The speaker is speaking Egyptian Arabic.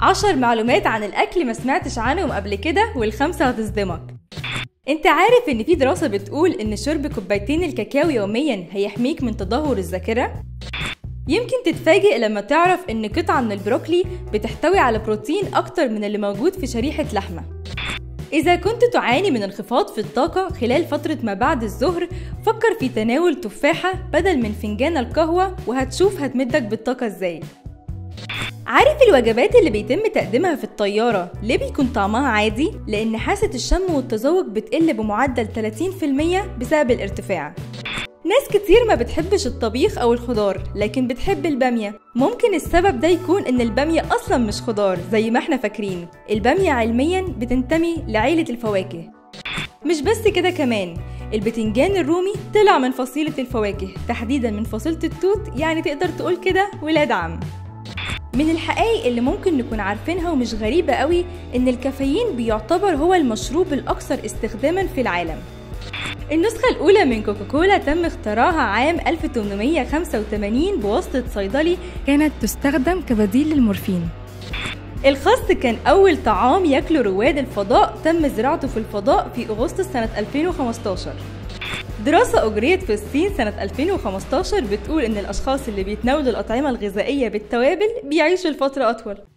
عشر معلومات عن الأكل ما سمعتش عنهم قبل كده والخمسة هتصدمك انت عارف ان في دراسة بتقول ان شرب كوبايتين الكاكاو يوميا هيحميك من تدهور الذاكرة؟ يمكن تتفاجئ لما تعرف ان قطعة من البروكلي بتحتوي على بروتين اكتر من اللي موجود في شريحة لحمة إذا كنت تعاني من انخفاض في الطاقة خلال فترة ما بعد الظهر فكر في تناول تفاحة بدل من فنجان القهوة وهتشوف هتمدك بالطاقة ازاي عارف الوجبات اللي بيتم تقديمها في الطيارة ليه بيكون طعمها عادي؟ لأن حاسة الشم والتذوق بتقل بمعدل 30% بسبب الارتفاع ناس كتير ما بتحبش الطبيخ أو الخضار لكن بتحب البامية ممكن السبب ده يكون إن البامية أصلا مش خضار زي ما احنا فاكرين البامية علميا بتنتمي لعيلة الفواكه مش بس كده كمان البتنجان الرومي طلع من فصيلة الفواكه تحديدا من فصيلة التوت يعني تقدر تقول كده ولاد عم من الحقائق اللي ممكن نكون عارفينها ومش غريبة قوي إن الكافيين بيعتبر هو المشروب الأكثر استخداما في العالم النسخة الأولى من كوكاكولا تم اختراعها عام 1885 بواسطة صيدلي كانت تستخدم كبديل للمورفين الخس كان أول طعام ياكله رواد الفضاء تم زراعته في الفضاء في أغسطس سنة 2015 دراسة أجريت في الصين سنة 2015 بتقول إن الأشخاص اللي بيتناولوا الأطعمة الغذائية بالتوابل بيعيشوا لفترة أطول